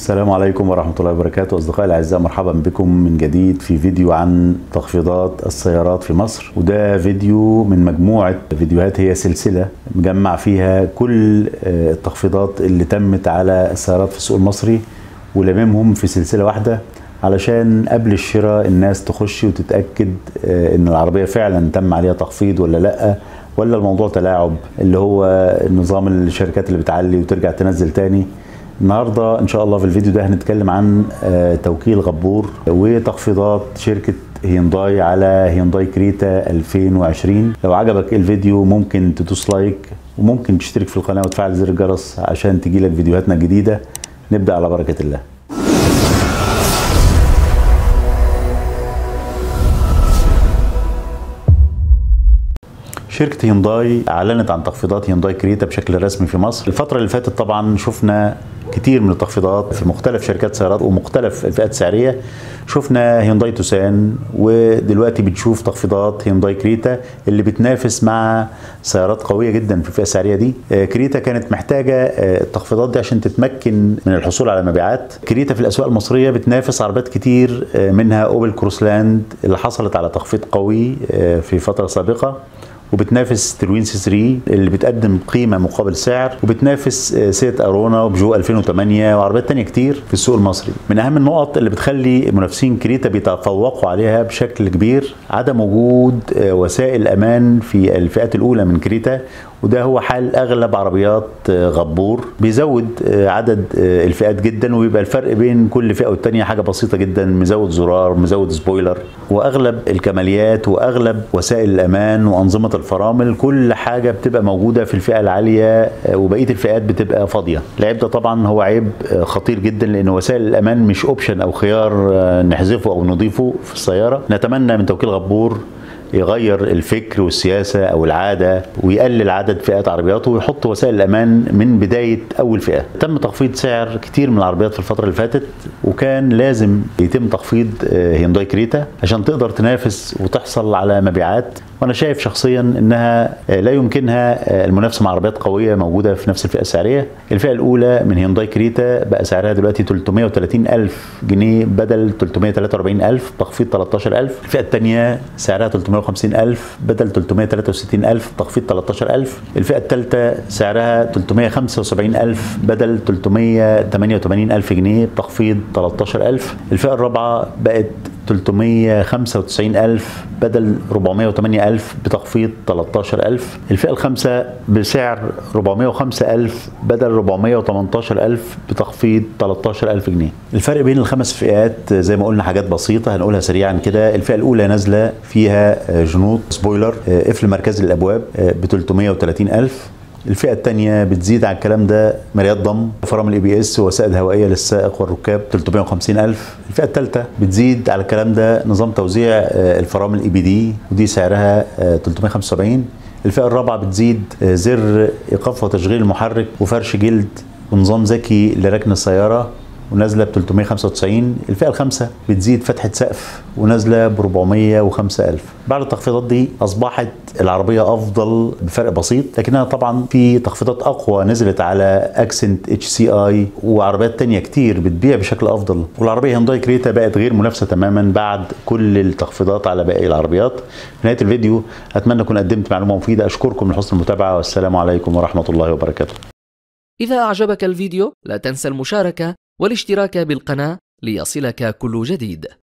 السلام عليكم ورحمة الله وبركاته أصدقائي الأعزاء مرحبا بكم من جديد في فيديو عن تخفيضات السيارات في مصر وده فيديو من مجموعة فيديوهات هي سلسلة مجمع فيها كل آه، التخفيضات اللي تمت على السيارات في السوق المصري ولممهم في سلسلة واحدة علشان قبل الشراء الناس تخش وتتأكد آه، إن العربية فعلا تم عليها تخفيض ولا لأ ولا الموضوع تلاعب اللي هو نظام الشركات اللي بتعلي وترجع تنزل تاني النهارده ان شاء الله في الفيديو ده هنتكلم عن آه، توكيل غبور وتخفيضات شركه هيونداي على هيونداي كريتا 2020 لو عجبك الفيديو ممكن تدوس لايك وممكن تشترك في القناه وتفعل زر الجرس عشان تجيلك فيديوهاتنا الجديده نبدا على بركه الله شركة هيونداي أعلنت عن تخفيضات هيونداي كريتا بشكل رسمي في مصر الفترة اللي فاتت طبعا شفنا كتير من التخفيضات في مختلف شركات سيارات ومختلف الفئات السعرية شفنا هيونداي توسان ودلوقتي بنشوف تخفيضات هيونداي كريتا اللي بتنافس مع سيارات قوية جدا في الفئة السعرية دي آه، كريتا كانت محتاجة آه، التخفيضات دي عشان تتمكن من الحصول على مبيعات كريتا في الأسواق المصرية بتنافس عربيات كتير آه، منها أوبل كروسلاند اللي حصلت على تخفيض قوي آه، في فترة سابقة وبتنافس تروين سي 3 اللي بتقدم قيمه مقابل سعر وبتنافس آه، سيت ارونا وبجو 2008 وعربيات تانية كتير في السوق المصري من اهم النقط اللي بتخلي منافسين كريتا بيتفوقوا عليها بشكل كبير عدم وجود آه، وسائل امان في الفئات الاولى من كريتا وده هو حال اغلب عربيات آه، غبور بيزود آه، عدد آه، الفئات جدا ويبقى الفرق بين كل فئه والتانيه حاجه بسيطه جدا مزود زرار مزود سبويلر واغلب الكماليات واغلب وسائل الامان وانظمه الفرامل كل حاجه بتبقى موجوده في الفئه العاليه آه، وبقيه الفئات بتبقى فاضيه العيب ده طبعا هو عيب آه، خطير جدا لان وسائل الامان مش اوبشن او خيار آه، نحذفه او نضيفه في السياره نتمنى من توكيل غبور يغير الفكر والسياسة أو العادة ويقلل عدد فئات عربياته ويحط وسائل الأمان من بداية أول فئة تم تخفيض سعر كتير من العربيات في الفترة اللي فاتت وكان لازم يتم تخفيض آه، هيونداي كريتا عشان تقدر تنافس وتحصل على مبيعات وانا شايف شخصيا انها آه، لا يمكنها آه، المنافسه مع عربيات قويه موجوده في نفس الفئه السعريه الفئه الاولى من هيونداي كريتا بقى سعرها دلوقتي 330 الف جنيه بدل 343 الف تخفيض 13 الف الفئه الثانيه سعرها 350 الف بدل 363 الف تخفيض 13 الف الفئه الثالثه سعرها 375 الف بدل 388 الف جنيه تخفيض 13 الف الفئه الرابعه بقت 395 ألف بدل 408 ألف بتخفيض 13 ألف الفئة الخامسة بسعر 405 ألف بدل 418 ألف بتخفيض 13 ألف جنيه الفرق بين الخمس فئات زي ما قلنا حاجات بسيطة هنقولها سريعا كده الفئة الأولى نازلة فيها جنوط سبويلر قفل مركزي للأبواب ب 330 ألف الفئة الثانية بتزيد على الكلام ده مرايات ضم فرامل اي بي اس وسائد هوائية للسائق والركاب 350 ألف الفئة الثالثة بتزيد على الكلام ده نظام توزيع آه، الفرامل اي بي دي ودي سعرها آه، 375 الفئة الرابعة بتزيد آه، زر إيقاف وتشغيل المحرك وفرش جلد ونظام ذكي لركن السيارة ونازله ب 395 الفئه الخامسه بتزيد فتحه سقف ونازله ب 405 الف بعد التخفيضات دي اصبحت العربيه افضل بفرق بسيط لكنها طبعا في تخفيضات اقوى نزلت على اكسنت اتش سي اي وعربيات تانية كتير بتبيع بشكل افضل والعربيه هيونداي كريتا بقت غير منافسه تماما بعد كل التخفيضات على باقي العربيات في نهايه الفيديو اتمنى اكون قدمت معلومه مفيده اشكركم من حسن المتابعه والسلام عليكم ورحمه الله وبركاته إذا أعجبك الفيديو لا تنسى المشاركة والاشتراك بالقناة ليصلك كل جديد